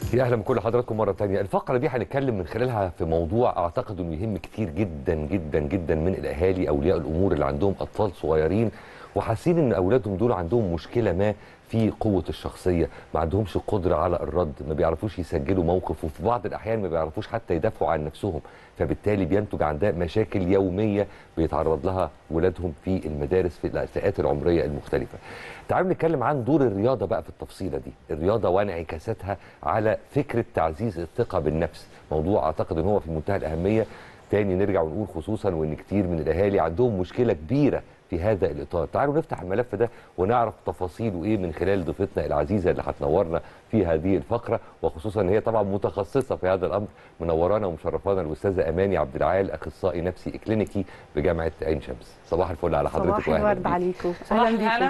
يا اهلا بكل حضراتكم مره تانية الفقره دي هنتكلم من خلالها في موضوع اعتقد انه يهم كتير جدا جدا جدا من الاهالي اولياء الامور اللي عندهم اطفال صغيرين وحاسين ان اولادهم دول عندهم مشكله ما في قوه الشخصيه ما عندهمش قدره على الرد ما بيعرفوش يسجلوا موقف وفي بعض الاحيان ما بيعرفوش حتى يدافعوا عن نفسهم فبالتالي بينتج عندها مشاكل يوميه بيتعرض لها ولادهم في المدارس في الفئات العمريه المختلفه تعالوا نتكلم عن دور الرياضه بقى في التفصيله دي الرياضه وانعكاساتها على فكره تعزيز الثقه بالنفس موضوع اعتقد ان هو في منتهى الاهميه تاني نرجع ونقول خصوصا وان كتير من الاهالي عندهم مشكله كبيره في هذا الاطار تعالوا نفتح الملف ده ونعرف تفاصيله ايه من خلال ضيفتنا العزيزه اللي هتنورنا في هذه الفقره وخصوصا ان هي طبعا متخصصه في هذا الامر منورانا ومشرفانا الاستاذه اماني عبد العال اخصائي نفسي اكلينيكي بجامعه عين شمس صباح الفل على حضرتك صباح الورد عليكم صباح الهنا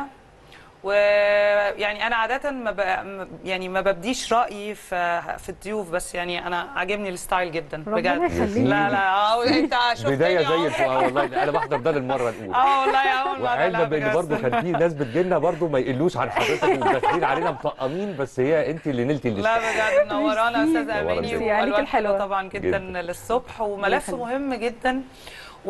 ويعني انا عاده ما ب... يعني ما ببديش رايي في في الضيوف بس يعني انا عاجبني الستايل جدا ربنا بجد يخليك. لا لا اه انت شفتني بدايه أهو. زي الفل اه والله انا بحضر ده للمره الاولى اه والله يا اول مره وعلما لا بان بجد. برضه كان في ناس بتجيلنا برضه ما يقلوش عن حضرتك وداخلين علينا مطقمين بس هي انت اللي نلتي لا الاشتراك بجد منورانا ميرسي. استاذه منورة اماني جدا. عليك والوان الحلوة. حلوه طبعا جدا, جدا. للصبح وملف يخليك. مهم جدا و...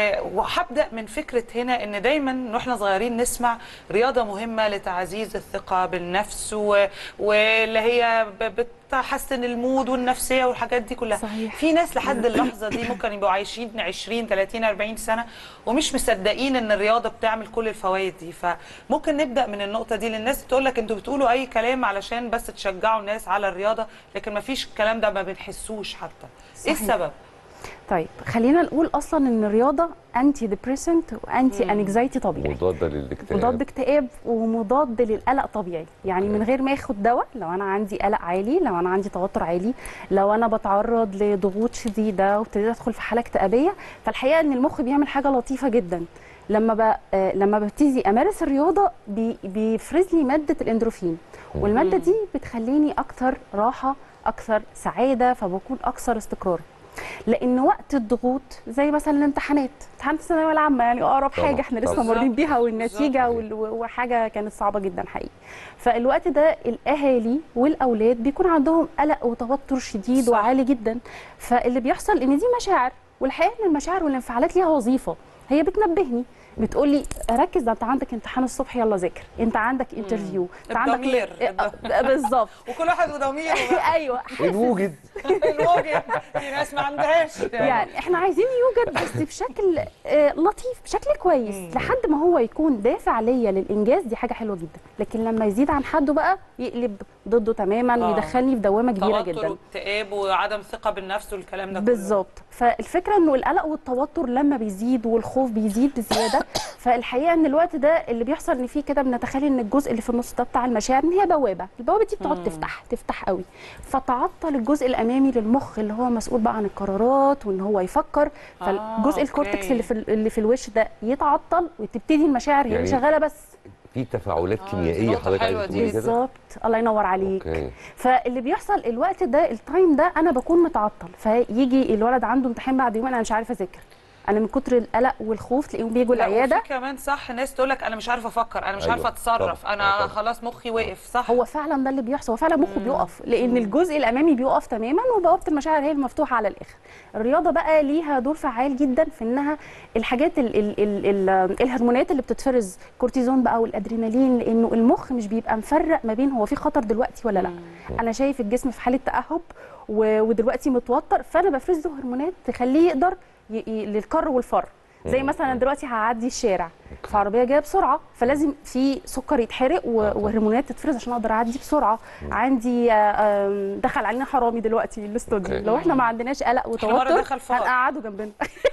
وهبدا من فكره هنا ان دايما واحنا صغيرين نسمع رياضه مهمه لتعزيز الثقه بالنفس و... واللي هي ب... بتحسن المود والنفسيه والحاجات دي كلها صحيح. في ناس لحد اللحظه دي ممكن يبقوا عايشين 20 30 40 سنه ومش مصدقين ان الرياضه بتعمل كل الفوائد دي فممكن نبدا من النقطه دي للناس بتقول لك انتوا بتقولوا اي كلام علشان بس تشجعوا الناس على الرياضه لكن ما فيش الكلام ده ما بنحسوش حتى ايه صحيح. السبب طيب خلينا نقول اصلا ان الرياضه انتي ديبريسنت وانتي انكزايتي طبيعي مضاده للاكتئاب مضاد اكتئاب ومضاد للقلق طبيعي يعني من غير ما ياخد دواء لو انا عندي قلق عالي لو انا عندي توتر عالي لو انا بتعرض لضغوط شديده وابتديت ادخل في حاله اكتئابيه فالحقيقه ان المخ بيعمل حاجه لطيفه جدا لما ب... آه، لما ببتدي امارس الرياضه بي... بيفرز لي ماده الاندروفين والماده دي بتخليني اكثر راحه اكثر سعاده فبكون اكثر استقرار لان وقت الضغوط زي مثلا الامتحانات امتحانات الثانويه العامه يعني اقرب طبعاً، حاجه احنا لسه طبعاً. مارين بيها والنتيجه بالظبط. وال- و- وحاجه كانت صعبه جدا حقيقي فالوقت ده الاهالي والاولاد بيكون عندهم قلق وتوتر شديد صح. وعالي جدا فاللي بيحصل ان دي مشاعر والحقيقه ان المشاعر والانفعالات ليها وظيفه هي بتنبهني بتقول لي ركز ده انت عندك امتحان الصبح يلا ذاكر انت عندك انترفيو انت عندك الضمير. آه، بالظبط وكل واحد وضميره بقى. ايوه ان وجد الوجه في ناس ما عندهاش يعني احنا عايزين يوجد بس بشكل آه، لطيف بشكل كويس لحد ما هو يكون دافع ليا للانجاز دي حاجه حلوه جدا لكن لما يزيد عن حده بقى يقلب ضده تماما آه. ويدخلني في دوامه كبيره توتر جدا واكتئاب وعدم ثقه بالنفس والكلام ده كله. بالظبط فالفكره انه القلق والتوتر لما بيزيد والخوف بيزيد بزياده فالحقيقه ان الوقت ده اللي بيحصل ان فيه كده بنتخيل ان الجزء اللي في النص ده بتاع المشاعر ان هي بوابه البوابه دي بتقعد تفتح تفتح قوي فتعطل الجزء الامامي للمخ اللي هو مسؤول بقى عن القرارات وان هو يفكر فالجزء آه، الكورتكس أوكي. اللي في ال- اللي في الوش ده يتعطل وتبتدي المشاعر هي يعني اللي شغاله بس في تفاعلات آه، كيميائيه نقطة حضرتك حلوة عايزه دي. تقولي كده بالظبط الله ينور عليك اوكي فاللي بيحصل الوقت ده التايم ده انا بكون متعطل فيجي الولد عنده امتحان بعد يومين انا مش عارفه اذاكر انا من كتر القلق والخوف تلاقيهم بيجوا لا، العياده وفي كمان صح ناس تقول لك انا مش عارفه افكر انا مش أيوة، عارفه اتصرف طبعاً، انا آه، طبعاً. خلاص مخي وقف صح هو فعلا ده اللي بيحصل هو فعلا مخه بيقف لان الجزء الامامي بيقف تماما وبوابه المشاعر هي المفتوحه على الاخر الرياضه بقى ليها دور فعال جدا في انها الحاجات ال ال ال ال الهرمونات اللي بتتفرز كورتيزون بقى والادرينالين لانه المخ مش بيبقى مفرق ما بين هو في خطر دلوقتي ولا لا انا شايف الجسم في حاله تاهب و- ودلوقتي متوتر فانا بفرز له هرمونات تخليه يقدر ي- ي- للكر والفر زي مثلا أنا دلوقتي هعدي الشارع في عربيه جايه بسرعه فلازم في سكر يتحرق و- آه طبعاً. وهرمونات تتفرز عشان اقدر اعدي بسرعه عندي آه، آم، دخل علينا حرامي دلوقتي الاستوديو أوكي. لو احنا ما عندناش قلق مرة وتوتر دخل فار. هنقعده جنبنا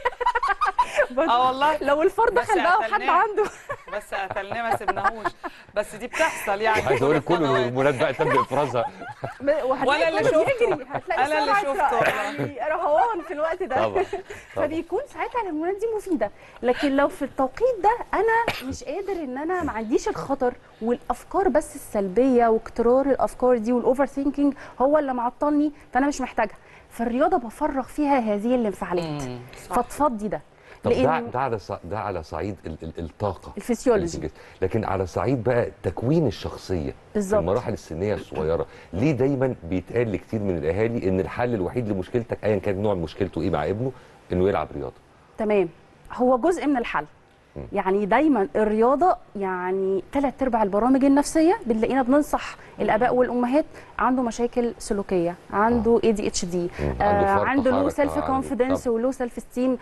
بس اه والله لو الفار بس دخل بقى وحد قتلناه. عنده بس قتلناه ما سبناهوش بس دي بتحصل يعني عايز اقول لك كل الهرمونات بقى تم افرازها وهتلاقي ولا اللي كله شفته. بيجري هتلاقي أنا اللي سرعة شفته. يعني رهوان في الوقت ده طبعا طبعا فبيكون ساعتها الهرمونات دي مفيده لكن لو في التوقيت ده انا مش قادر ان انا ما عنديش الخطر والافكار بس السلبيه واكترار الافكار دي والاوفر ثينكينج هو اللي معطلني فانا مش محتاجها فالرياضه بفرغ فيها هذه الانفعالات مم، صح. فتفضي ده طب ده لان ده على صع- ده على صعيد ال- ال- الطاقه اللي في الفسيولوجي الجسم. لكن على صعيد بقى تكوين الشخصيه في بالظبط المراحل السنيه الصغيره ليه دايما بيتقال لكتير من الاهالي ان الحل الوحيد لمشكلتك ايا كان نوع مشكلته ايه مع ابنه انه يلعب رياضه تمام هو جزء من الحل مم. يعني دايما الرياضه يعني ثلاث ارباع البرامج النفسيه بنلاقينا بننصح الاباء والامهات عنده مشاكل سلوكيه عنده اي دي اتش دي عنده فرط عنده لو حركة، سيلف عنده- كونفيدنس طب. ولو سيلف استيم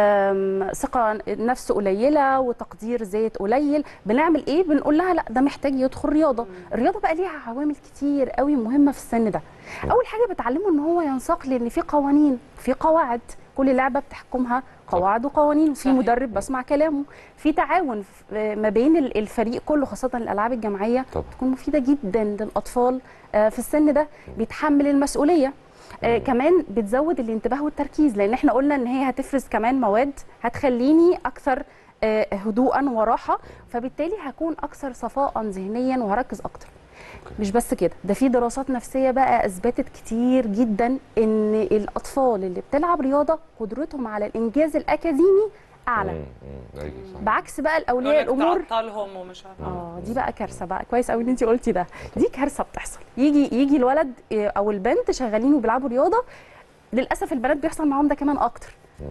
ثقه نفس قليله وتقدير ذات قليل بنعمل ايه بنقول لها لا ده محتاج يدخل رياضه الرياضه بقى ليها عوامل كتير قوي مهمه في السن ده اول حاجه بتعلمه ان هو ينساق لان في قوانين في قواعد كل لعبه بتحكمها قواعد وقوانين في صحيح. مدرب بسمع كلامه في تعاون ف- ما بين ال- الفريق كله خاصه الالعاب الجماعيه طبعا تكون مفيده جدا للاطفال آه، في السن ده بيتحمل المسؤوليه آه كمان بتزود الانتباه والتركيز لان احنا قلنا ان هي هتفرز كمان مواد هتخليني اكثر آه، هدوءا وراحه فبالتالي هكون اكثر صفاء ذهنيا وهركز اكتر مش بس كده ده في دراسات نفسيه بقى اثبتت كتير جدا ان الاطفال اللي بتلعب رياضه قدرتهم على الانجاز الاكاديمي اعلى مم، مم، ايوه صح بعكس بقى الاولياء الامور تعطلهم ومش عارفه اه دي بقى كارثه بقى كويس قوي ان انت قلتي ده دي كارثه بتحصل يجي يجي الولد إيه، او البنت شغالين وبيلعبوا رياضه للاسف البنات بيحصل معاهم ده كمان اكتر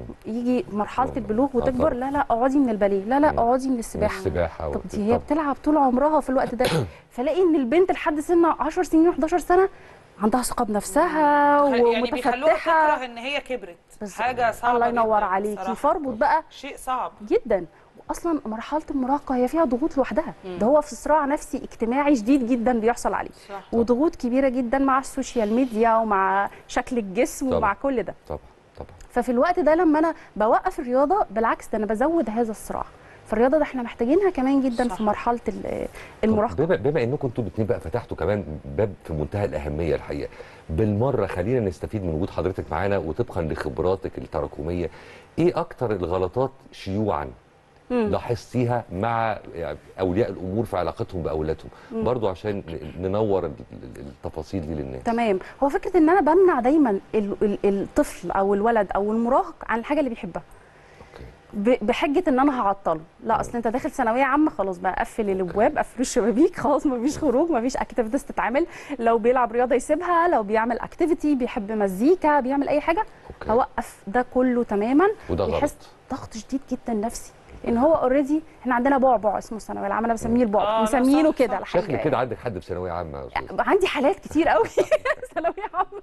يجي مرحله البلوغ آه وتكبر طبعا. لا لا اقعدي من الباليه لا لا مم. اقعدي من السباحه السباحه طب وال- دي هي طبعاً. بتلعب طول عمرها في الوقت ده فلاقي ان البنت لحد سن 10 سنين و11 سنه عندها ثقه بنفسها يعني بيخلوها ومتفتحه تكره ان هي كبرت بالظبط. حاجه صعبه الله ينور جداً عليكي بصراحة. فاربط بقى شيء صعب جدا واصلا مرحله المراهقه هي فيها ضغوط لوحدها مم. ده هو في صراع نفسي اجتماعي شديد جدا بيحصل عليه صح وضغوط كبيره جدا مع السوشيال ميديا ومع شكل الجسم طبعا. ومع كل ده طبعا طبعا ففي الوقت ده لما انا بوقف الرياضه بالعكس ده انا بزود هذا الصراع فالرياضه ده احنا محتاجينها كمان جدا صح. في مرحله ال- طب المراهقه بما, بما انكم انتوا الاثنين بقى فتحتوا كمان باب في منتهى الاهميه الحقيقه بالمره خلينا نستفيد من وجود حضرتك معانا وطبقا لخبراتك التراكميه ايه اكتر الغلطات شيوعا مم. لاحظتيها مع يعني اولياء الامور في علاقتهم باولادهم برضو عشان ن- ننور ال- ال- التفاصيل دي للناس تمام هو فكره ان انا بمنع دايما ال- ال- الطفل او الولد او المراهق عن الحاجه اللي بيحبها اوكي ب- بحجه ان انا هعطله لا اصل انت داخل ثانويه عامه خلاص بقى قفل الابواب قفل الشبابيك خلاص مفيش خروج مفيش اكتيفيتيز تتعمل لو بيلعب رياضه يسيبها لو بيعمل اكتيفيتي بيحب مزيكا بيعمل اي حاجه اوكي هوقف ده كله تماما وده غلط يحس ضغط شديد جدا نفسي ان هو اوريدي احنا عندنا بعبع اسمه الثانويه العامه انا بسميه آه، البعبع لا، مسمينه صح، كده صح. الحقيقه شكلك كده عندك حد في ثانويه عامه يا استاذ عندي حالات كتير قوي ثانويه عامه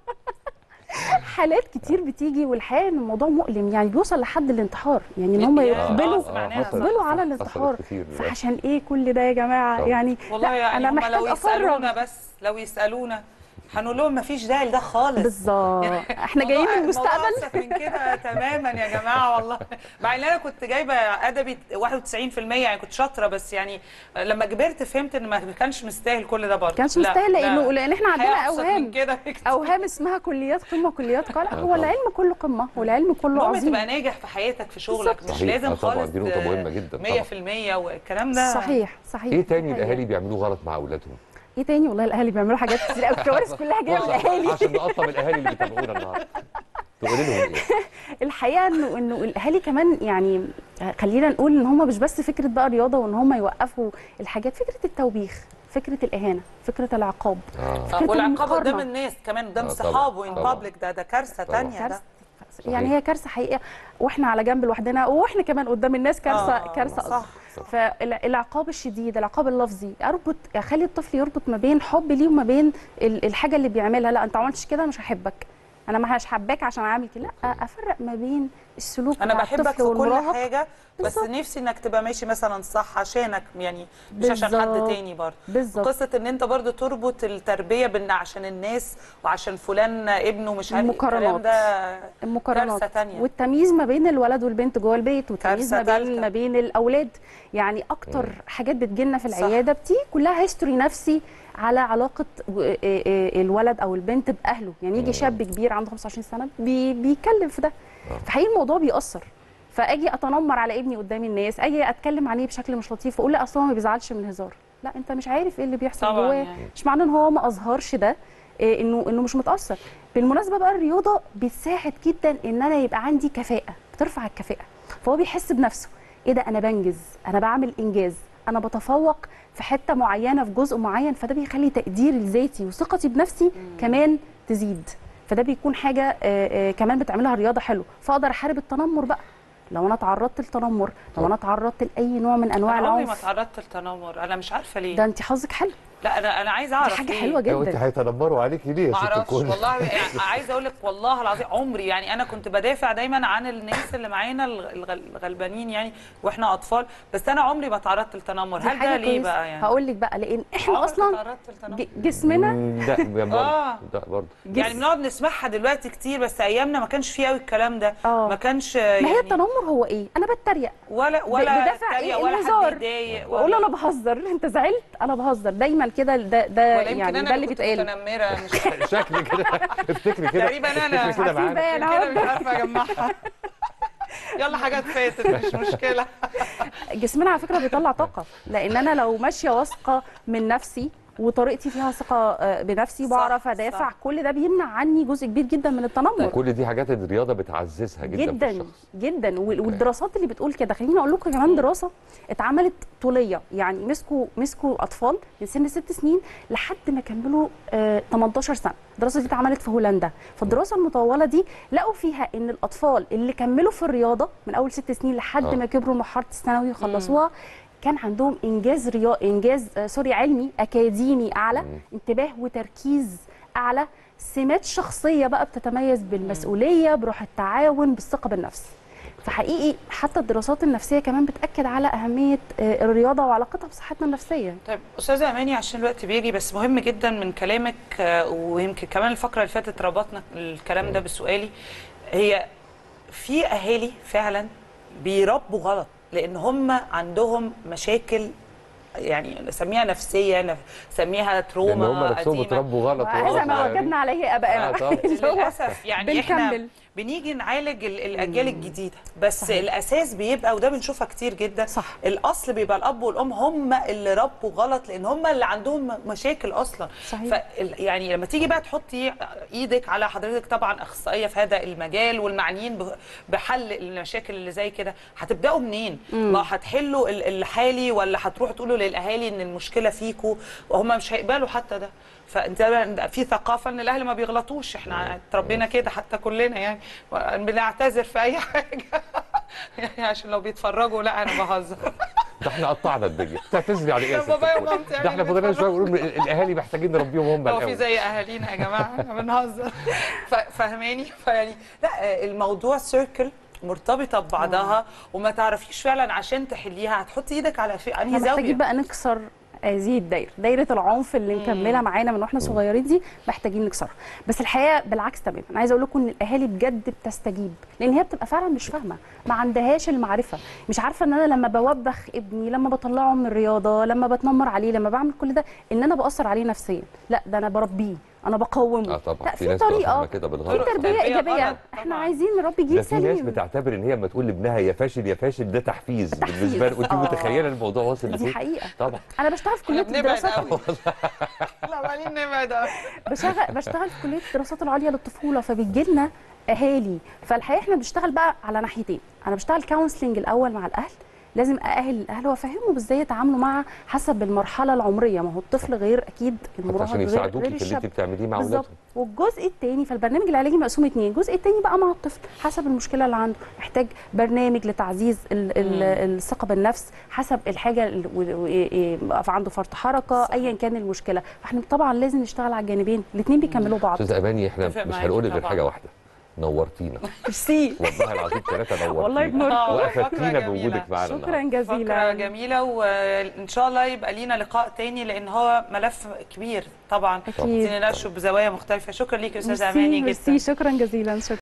حالات كتير بتيجي والحقيقه ان الموضوع مؤلم يعني بيوصل لحد الانتحار يعني ان هم يا- يقبلوا آه، سمعناها، صح. يقبلوا على حصلت الانتحار كتير فعشان ايه كل ده يا جماعه طبعا. يعني والله لا يعني انا هم محتاج لو يسالونا افرغ بس لو يسالونا هنقول لهم مفيش داعي لده خالص بالظبط احنا جايين من الموضوع المستقبل أبسط من كده تماما يا جماعه والله مع ان انا كنت جايبه ادبي 91% يعني كنت شاطره بس يعني لما كبرت فهمت ان ما كانش مستاهل كل ده برضه كانش لا، مستاهل لا. لانه لان احنا عندنا الحياة أبسط من اوهام كده بكتير. اوهام اسمها كليات قمه كليات قاع لا هو طبعا. العلم كله قمه والعلم كله المهم عظيم تبقى ناجح في حياتك في شغلك بالظبط. مش صحيح. لازم آه طبعا، خالص دي نقطة مهمة جدا طبعا. 100% والكلام ده صحيح صحيح ايه تاني الحقيقة. الاهالي بيعملوه غلط مع اولادهم ايه تاني والله الاهالي بيعملوا حاجات كتير قوي الكوارث كلها جايه من عشان- الاهالي عشان نقطم الاهالي اللي بيتابعونا النهارده تقولي لهم ايه الحقيقه انه انه الاهالي كمان يعني خلينا نقول ان هم مش بس فكره بقى رياضه وان هم يوقفوا الحاجات فكره التوبيخ فكره الاهانه فكره العقاب اه فكرة والعقاب قدام المقارنة. الناس كمان قدام آه طبعاً، صحابه ان طبعاً. بابليك ده ده كارثه طبعاً. تانية ده كارثه صحيح. يعني هي كارثه حقيقه واحنا على جنب لوحدنا واحنا كمان قدام الناس كارثه آه، كارثه صح أكبر. فالعقاب الشديد العقاب اللفظي اربط اخلي الطفل يربط ما بين حب ليه وما بين ال- الحاجه اللي بيعملها لا انت ما عملتش كده مش هحبك انا ما حباك عشان عامل كده لا افرق ما بين السلوك انا بتاع بحبك الطفل في كل والمراهق حاجه بس بالظبط. نفسي انك تبقى ماشي مثلا صح عشانك يعني مش عشان حد بالظبط. تاني برضه بالظبط قصه ان انت برضه تربط التربيه بان عشان الناس وعشان فلان ابنه مش عارف إيه، الكلام المقارنات. ده المقارنات كارثة تانية. والتمييز ما بين الولد والبنت جوه البيت والتمييز كارثة ما بين تالتة. ما بين الاولاد يعني اكتر حاجات بتجيلنا في العياده بتيجي كلها هيستوري نفسي على علاقه و- إيه إيه الولد او البنت باهله يعني يجي شاب كبير عنده 25 سنه بي بيتكلم في ده فحقيقي الموضوع بيأثر فاجي اتنمر على ابني قدام الناس اجي اتكلم عليه بشكل مش لطيف واقول لا اصل هو ما بيزعلش من الهزار لا انت مش عارف ايه اللي بيحصل طبعاً جواه يعني. مش معنى ان هو ما اظهرش ده إيه انه انه مش متاثر بالمناسبه بقى الرياضه بتساعد جدا ان انا يبقى عندي كفاءه بترفع الكفاءه فهو بيحس بنفسه ايه ده انا بنجز انا بعمل انجاز انا بتفوق في حته معينه في جزء معين فده بيخلي تقديري لذاتي وثقتي بنفسي كمان تزيد فده بيكون حاجه آه، آه، كمان بتعملها رياضه حلو فاقدر احارب التنمر بقى لو انا تعرضت للتنمر لو انا تعرضت لاي نوع من انواع انا عمري ما العنف تعرضت للتنمر انا مش عارفه ليه ده انت حظك حلو لا انا انا عايزه دي اعرف حاجه ليه. حلوه لو انت جدا هيتنمروا عليكي ليه يا ما ست اعرفش الكل والله يعني عايزه اقول لك والله العظيم عمري يعني انا كنت بدافع دايما عن الناس اللي معانا الغ- الغ- الغلبانين يعني واحنا اطفال بس انا عمري ما تعرضت للتنمر دي هل حاجة ده ليه كويسة. بقى يعني هقول لك بقى لان احنا عمرك اصلا تعرضت للتنمر؟ ج- جسمنا مم، لا برضه آه. لا برضه جس- يعني بنقعد نسمعها دلوقتي كتير بس ايامنا ما كانش فيه قوي الكلام ده آه. ما كانش ما يعني هي التنمر هو ايه انا بتريق ولا ولا بدافع تريق إيه؟ ولا الهزار. حد يضايق واقول انا بهزر انت زعلت انا بهزر دايما كده ده ده ولا يمكن يعني انا ده اللي كنت بيتقال متنمره مش شكلي كده افتكري كده تقريبا انا افتكري كده عارفين معانا بقى عشان أنا كده مش عارفه اجمعها يلا حاجات فاتت مش مشكله جسمنا على فكره بيطلع طاقه لان انا لو ماشيه واثقه من نفسي وطريقتي فيها ثقه آه، بنفسي صح، بعرف ادافع صح. كل ده بيمنع عني جزء كبير جدا من التنمر كل دي حاجات الرياضه بتعززها جدا, في جدا الشخص جدا وال- والدراسات اللي بتقول كده خليني اقول لكم كمان دراسه اتعملت طوليه يعني مسكوا مسكوا اطفال من سن ست سنين لحد ما كملوا آه 18 سنه الدراسه دي اتعملت في هولندا فالدراسه المطوله دي لقوا فيها ان الاطفال اللي كملوا في الرياضه من اول ست سنين لحد آه. ما كبروا مرحله الثانوي وخلصوها كان عندهم انجاز ريا... انجاز آه، سوري علمي اكاديمي اعلى انتباه وتركيز اعلى سمات شخصيه بقى بتتميز بالمسؤوليه بروح التعاون بالثقه بالنفس فحقيقي حتى الدراسات النفسيه كمان بتاكد على اهميه آه، الرياضه وعلاقتها بصحتنا النفسيه طيب استاذه اماني عشان الوقت بيجري بس مهم جدا من كلامك آه، ويمكن كمان الفقره اللي فاتت ربطنا الكلام ده بسؤالي هي في اهالي فعلا بيربوا غلط لان هم عندهم مشاكل يعني نسميها نفسيه نف- نسميها لان تروما هم نفسهم قديمة. اتربوا غلط وهم وهذا ما صغيرين. وجدنا عليه ابائنا آه، طبعاً. اللي هو للاسف يعني احنا بنكمل. بنيجي نعالج ال- الاجيال الجديده بس صحيح. الاساس بيبقى وده بنشوفها كتير جدا صح. الاصل بيبقى الاب والام هم اللي ربوا غلط لان هم اللي عندهم م- مشاكل اصلا صحيح. ف يعني لما تيجي بقى تحطي ايدك على حضرتك طبعا اخصائيه في هذا المجال والمعنيين ب- بحل المشاكل اللي زي كده هتبداوا منين ما هتحلوا ال- الحالي ولا هتروحوا تقولوا للاهالي ان المشكله فيكوا وهم مش هيقبلوا حتى ده فانت بقى في ثقافه ان الاهل ما بيغلطوش احنا اتربينا كده حتى كلنا يعني بنعتذر في اي حاجه يعني عشان لو بيتفرجوا لا انا بهزر ده احنا قطعنا الدنيا تعتذري على ايه يا ده ست بابايا الكل؟ ومامتي يعني ده احنا فضلنا شويه بيتفرجوا. نقول ال- الاهالي محتاجين نربيهم هم هو في الاول زي اهالينا يا جماعه احنا بنهزر ف- فاهماني فيعني لا الموضوع سيركل مرتبطه ببعضها وما تعرفيش فعلا عشان تحليها هتحطي ايدك على في احنا انهي محتاجين زاويه بقى نكسر هذه الدايره دايره العنف اللي مكمله معانا من واحنا صغيرين دي محتاجين نكسرها بس الحقيقه بالعكس تماما انا عايزه اقول لكم ان الاهالي بجد بتستجيب لان هي بتبقى فعلا مش فاهمه ما عندهاش المعرفه مش عارفه ان انا لما بوبخ ابني لما بطلعه من الرياضه لما بتنمر عليه لما بعمل كل ده ان انا باثر عليه نفسيا لا ده انا بربيه انا بقومه اه طبعا لا في في ناس بتبقى طريقه فاهمة كده في بالغلط تربيه تربية ايجابيه غلط احنا طبعاً. عايزين نربي ده جيل في ناس سليم بتعتبر ان هي لما تقول لابنها يا فاشل يا فاشل ده تحفيز, تحفيز. بالنسبه له وانت آه. متخيله الموضوع واصل دي لفين حقيقه طبعا انا بشتغل في احنا كليه بنبعد الدراسات قوي لا عمالين نبعد قوي بشغل بشتغل في كليه الدراسات العليا للطفوله فبيجي لنا اهالي فالحقيقه احنا بنشتغل بقى على ناحيتين انا بشتغل كونسلنج الاول مع الاهل لازم ااهل الاهل وافهمهم ازاي يتعاملوا مع حسب المرحله العمريه ما هو الطفل غير اكيد المراهق عشان غير, يساعدوكي غير في اللي الشاب انت بتعمليه مع بالظبط اولادهم والجزء الثاني فالبرنامج العلاجي مقسوم اتنين الجزء الثاني بقى مع الطفل حسب المشكله اللي عنده محتاج برنامج لتعزيز ال- ال- الثقه بالنفس حسب الحاجه ال- و- و- إيه- بقى عنده فرط حركه ايا كان المشكله فاحنا طبعا لازم نشتغل على الجانبين الاثنين بيكملوا بعض استاذ اماني احنا اتفق مش معاكي هنقول غير طبعاً. حاجه واحده نورتينا ميرسي والله العظيم ثلاثه نورتينا والله بنور آه، وافدتينا فقرة جميلة. بوجودك معانا شكرا النهاردة. فقرة جزيلا جميلة وإن شاء الله يبقى لينا لقاء تاني لأن هو ملف كبير طبعا أكيد. عايزين نناقشه بزوايا مختلفة شكرا ليك يا أستاذة ميرسي أماني جدا ميرسي شكرا جزيلا شكرا